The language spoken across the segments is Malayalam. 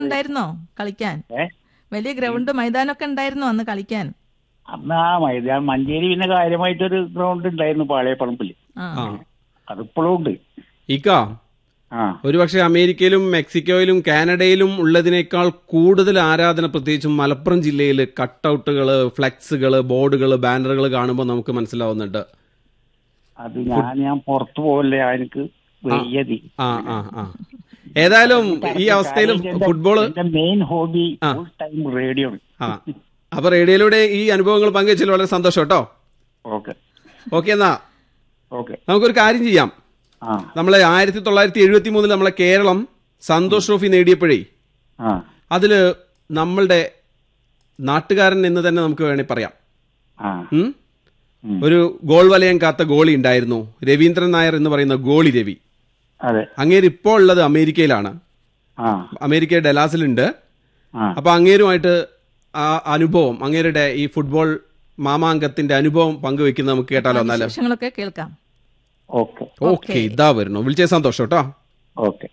ഉണ്ടായിരുന്നോ കളിക്കാൻ ഏ വലിയ ഗ്രൗണ്ട് മൈതാനമൊക്കെ ഉണ്ടായിരുന്നോ അന്ന് കളിക്കാൻ അന്ന് ആ മൈതാനം മഞ്ചേരി പിന്നെ കാര്യമായിട്ടൊരു ഗ്രൗണ്ട് ഉണ്ടായിരുന്നു പാളയപ്പറമ്പിൽ ആ ആ അതിപ്പോഴും ഉണ്ട് ഇക്ക ആ ഒരുപക്ഷെ അമേരിക്കയിലും മെക്സിക്കോയിലും കാനഡയിലും ഉള്ളതിനേക്കാൾ കൂടുതൽ ആരാധന പ്രത്യേകിച്ചും മലപ്പുറം ജില്ലയിൽ കട്ടൗട്ടുകൾ ഫ്ലെക്സുകൾ ബോർഡുകൾ ബാനറുകൾ കാണുമ്പോൾ നമുക്ക് മനസ്സിലാവുന്നുണ്ട് അത് ഞാൻ ഞാൻ പുറത്തു പോകല്ലേ എനിക്ക് വയ്യതി ആ ആ ആ ഏതായാലും ഈ അവസ്ഥയിൽ ഫുട്ബോള് എന്റെ മെയിൻ ഹോബി ആ. ഫുൾ ടൈം റേഡിയോ ആ അപ്പൊ റേഡിയോയിലൂടെ ഈ അനുഭവങ്ങൾ പങ്കുവച്ചതിൽ വളരെ സന്തോഷം കേട്ടോ ഓക്കെ ഓക്കെ എന്നാ ഓക്കെ നമുക്കൊരു കാര്യം ചെയ്യാം ആ നമ്മളെ ആയിരത്തി തൊള്ളായിരത്തി എഴുപത്തി മൂന്നിൽ നമ്മളെ കേരളം സന്തോഷ് ട്രോഫി നേടിയപ്പോഴേ ആ അതില് നമ്മളുടെ നാട്ടുകാരൻ എന്ന് തന്നെ നമുക്ക് വേണേൽ പറയാം ആ ഉം? ഉം. ഒരു ഗോൾ വലയം കാത്ത ഗോളി ഉണ്ടായിരുന്നു രവീന്ദ്രൻ നായർ എന്ന് പറയുന്ന ഗോളി രവി അതെ അങ്ങേര് ഇപ്പോൾ ഉള്ളത് അമേരിക്കയിലാണ് ആ അമേരിക്ക ഡെലാസിലുണ്ട് ആ അപ്പൊ അങ്ങേരുമായിട്ട് ആ അനുഭവം അങ്ങേരുടെ ഈ ഫുട്ബോൾ മാമാങ്കത്തിന്റെ അനുഭവം പങ്കുവെക്കുന്നത് നമുക്ക് കേട്ടാലോ എന്നാല് വിശേഷങ്ങളൊക്കെ കേൾക്കാം ഓക്കെ ഓക്കെ ഇതാ വരുന്നു വിളിച്ചേ സന്തോഷം കേട്ടോ ഓക്കെ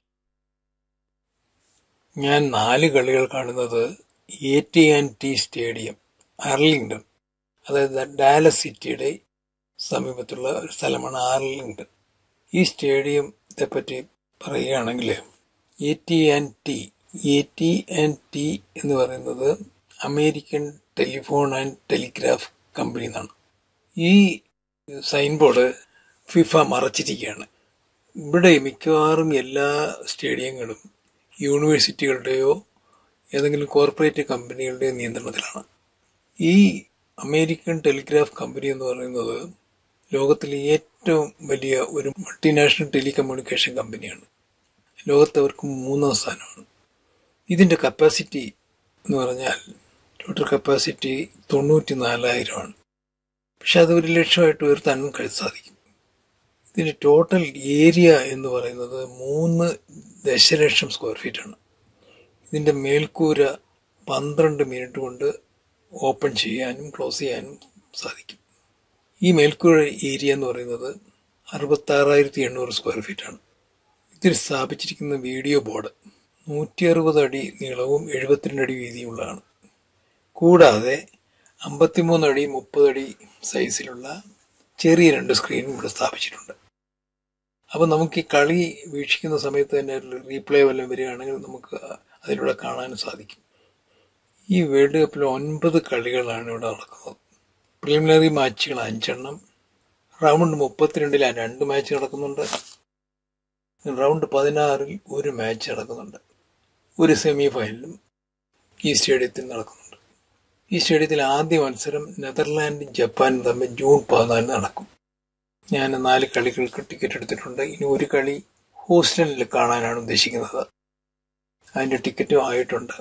ഞാൻ നാല് കളികൾ കാണുന്നത് A T and T stadium Arlington അതായത് ഡാലസ് സിറ്റിയുടെ സമീപത്തുള്ള ഒരു സ്ഥലമാണ് ആർലിംഗ്ടൺ ഈ സ്റ്റേഡിയത്തെ പറ്റി പറയുകയാണെങ്കിൽ A T and T A T and T എന്ന് പറയുന്നത് American telephone and telegraph company എന്നാണ് ഈ സൈൻ ബോർഡ് ഫിഫ മറച്ചിരിക്കുകയാണ് ഇവിടെ മിക്കവാറും എല്ലാ സ്റ്റേഡിയങ്ങളും യൂണിവേഴ്സിറ്റികളുടെയോ ഏതെങ്കിലും കോർപ്പറേറ്റ് കമ്പനികളുടെയോ നിയന്ത്രണത്തിലാണ് ഈ അമേരിക്കൻ ടെലിഗ്രാഫ് കമ്പനി എന്ന് പറയുന്നത് ലോകത്തിലെ ഏറ്റവും വലിയ ഒരു മൾട്ടിനാഷണൽ ടെലികമ്മ്യൂണിക്കേഷൻ കമ്പനിയാണ് ലോകത്ത് അവർക്ക് മൂന്നാം സ്ഥാനമാണ് ഇതിന്റെ കപ്പാസിറ്റി എന്ന് പറഞ്ഞാൽ ടോട്ടൽ കപ്പാസിറ്റി തൊണ്ണൂറ്റി നാലായിരമാണ് പക്ഷെ അത് ഒരു ലക്ഷമായിട്ട് ഉയർത്താനും കഴി സാധിക്കും ഇതിന്റെ ടോട്ടൽ ഏരിയ എന്ന് പറയുന്നത് മൂന്ന് ദശലക്ഷം സ്ക്വയർ ഫീറ്റ് ആണ് ഇതിന്റെ മേൽക്കൂര പന്ത്രണ്ട് മിനിറ്റ് കൊണ്ട് ഓപ്പൺ ചെയ്യാനും ക്ലോസ് ചെയ്യാനും സാധിക്കും ഈ മേൽക്കൂര ഏരിയ എന്ന് പറയുന്നത് അറുപത്തി ആറായിരത്തി എണ്ണൂറ് സ്ക്വയർ ഫീറ്റ് ആണ് ഇതിൽ സ്ഥാപിച്ചിരിക്കുന്ന വീഡിയോ ബോർഡ് നൂറ്റി അറുപത് അടി നീളവും എഴുപത്തിരണ്ട് അടി വീതിയുള്ളതാണ് കൂടാതെ അമ്പത്തിമൂന്ന് അടി മുപ്പത് അടി സൈസിലുള്ള ചെറിയ രണ്ട് സ്ക്രീനും ഇവിടെ സ്ഥാപിച്ചിട്ടുണ്ട് അപ്പൊ നമുക്ക് ഈ കളി വീക്ഷിക്കുന്ന സമയത്ത് തന്നെ റീപ്ലേ വല്ലതും വരികയാണെങ്കിൽ നമുക്ക് അതിലൂടെ കാണാനും സാധിക്കും ഈ വേൾഡ് കപ്പിൽ ഒൻപത് കളികളാണ് ഇവിടെ നടക്കുന്നത് പ്രിലിമിനറി മാച്ചുകൾ അഞ്ചെണ്ണം റൗണ്ട് മുപ്പത്തിരണ്ടിൽ രണ്ട് മാച്ച് നടക്കുന്നുണ്ട് റൗണ്ട് പതിനാറിൽ ഒരു മാച്ച് നടക്കുന്നുണ്ട് ഒരു സെമി ഫൈനലും ഈ സ്റ്റേഡിയത്തിൽ നടക്കുന്നുണ്ട് ഈ സ്റ്റേഡിയത്തിൽ ആദ്യ മത്സരം നെതർലാൻഡും ജപ്പാനും തമ്മിൽ ജൂൺ പതിനാലിന് നടക്കും ഞാൻ നാല് കളികൾക്ക് ടിക്കറ്റ് എടുത്തിട്ടുണ്ട് ഇനി ഒരു കളി ഹൂസ്റ്റണിൽ കാണാനാണ് ഉദ്ദേശിക്കുന്നത് അതിന്റെ ടിക്കറ്റും ആയിട്ടുണ്ട്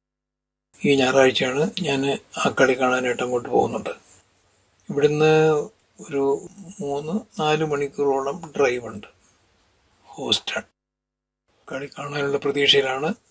ഈ ഞായറാഴ്ചയാണ് ഞാൻ ആ കളി കാണാനായിട്ട് അങ്ങോട്ട് പോകുന്നുണ്ട് ഇവിടുന്ന് ഒരു മൂന്ന് നാല് മണിക്കൂറോളം ഡ്രൈവ് ഉണ്ട് ഹൂസ്റ്റൺ കളി കാണാനുള്ള പ്രതീക്ഷയിലാണ്